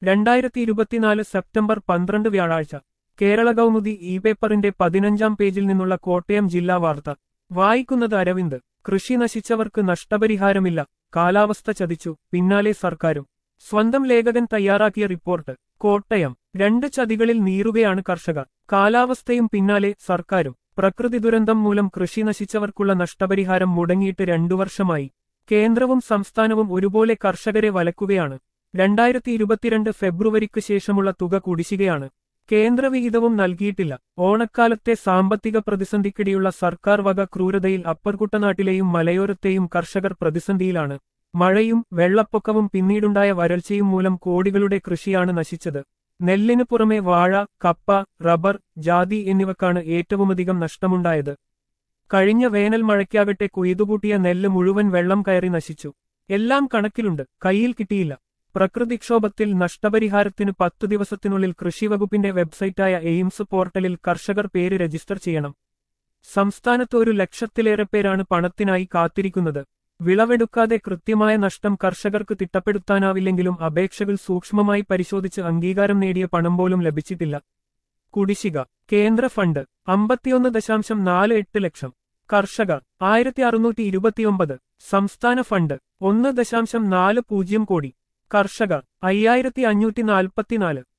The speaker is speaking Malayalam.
രണ്ടായിരത്തി ഇരുപത്തിനാല് സെപ്റ്റംബർ പന്ത്രണ്ട് വ്യാഴാഴ്ച കേരള കൗമുദി ഇ പേപ്പറിന്റെ പതിനഞ്ചാം പേജിൽ നിന്നുള്ള കോട്ടയം ജില്ലാ വാർത്ത വായിക്കുന്നത് അരവിന്ദ് കൃഷി നശിച്ചവർക്ക് നഷ്ടപരിഹാരമില്ല കാലാവസ്ഥ ചതിച്ചു പിന്നാലെ സർക്കാരും സ്വന്തം ലേഖകൻ തയ്യാറാക്കിയ റിപ്പോർട്ട് കോട്ടയം രണ്ട് ചതികളിൽ നീറുകയാണ് കർഷകർ കാലാവസ്ഥയും പിന്നാലെ സർക്കാരും പ്രകൃതി ദുരന്തം മൂലം കൃഷി നശിച്ചവർക്കുള്ള നഷ്ടപരിഹാരം മുടങ്ങിയിട്ട് രണ്ടു വർഷമായി കേന്ദ്രവും സംസ്ഥാനവും ഒരുപോലെ കർഷകരെ വലക്കുകയാണ് രണ്ടായിരത്തി ഇരുപത്തിരണ്ട് ഫെബ്രുവരിക്ക് ശേഷമുള്ള തുക കുടിശ്ശികയാണ് കേന്ദ്രവിഹിതവും നൽകിയിട്ടില്ല ഓണക്കാലത്തെ സാമ്പത്തിക പ്രതിസന്ധിക്കിടെയുള്ള സർക്കാർ വക ക്രൂരതയിൽ അപ്പർകുട്ടനാട്ടിലെയും മലയോരത്തെയും കർഷകർ പ്രതിസന്ധിയിലാണ് മഴയും വെള്ളപ്പൊക്കവും പിന്നീടുണ്ടായ വരൾച്ചയും മൂലം കോടികളുടെ കൃഷിയാണ് നശിച്ചത് നെല്ലിനു പുറമെ വാഴ കപ്പ റബ്ബർ ജാതി എന്നിവക്കാണ് ഏറ്റവുമധികം നഷ്ടമുണ്ടായത് കഴിഞ്ഞ വേനൽ മഴയ്ക്കാകട്ടെ കൊയ്തുകൂട്ടിയ നെല്ല് മുഴുവൻ വെള്ളം കയറി നശിച്ചു എല്ലാം കണക്കിലുണ്ട് കയ്യിൽ കിട്ടിയില്ല പ്രകൃതിക്ഷോഭത്തിൽ നഷ്ടപരിഹാരത്തിന് പത്തു ദിവസത്തിനുള്ളിൽ കൃഷിവകുപ്പിന്റെ വെബ്സൈറ്റായ എയിംസ് പോർട്ടലിൽ കർഷകർ പേര് രജിസ്റ്റർ ചെയ്യണം സംസ്ഥാനത്ത് ഒരു ലക്ഷത്തിലേറെ പേരാണ് പണത്തിനായി കാത്തിരിക്കുന്നത് വിളവെടുക്കാതെ കൃത്യമായ നഷ്ടം കർഷകർക്ക് തിട്ടപ്പെടുത്താനാവില്ലെങ്കിലും അപേക്ഷകൾ സൂക്ഷ്മമായി പരിശോധിച്ച് അംഗീകാരം നേടിയ പണം പോലും ലഭിച്ചിട്ടില്ല കുടിശ്ശിക കേന്ദ്ര ഫണ്ട് അമ്പത്തിയൊന്ന് ദശാംശം നാല് എട്ട് ലക്ഷം കർഷകർ ആയിരത്തി അറുന്നൂറ്റി ഇരുപത്തിയൊമ്പത് സംസ്ഥാന ഫണ്ട് ഒന്ന് ദശാംശം നാല് പൂജ്യം കോടി കർഷകർ അയ്യായിരത്തി അഞ്ഞൂറ്റി നാൽപ്പത്തിനാല്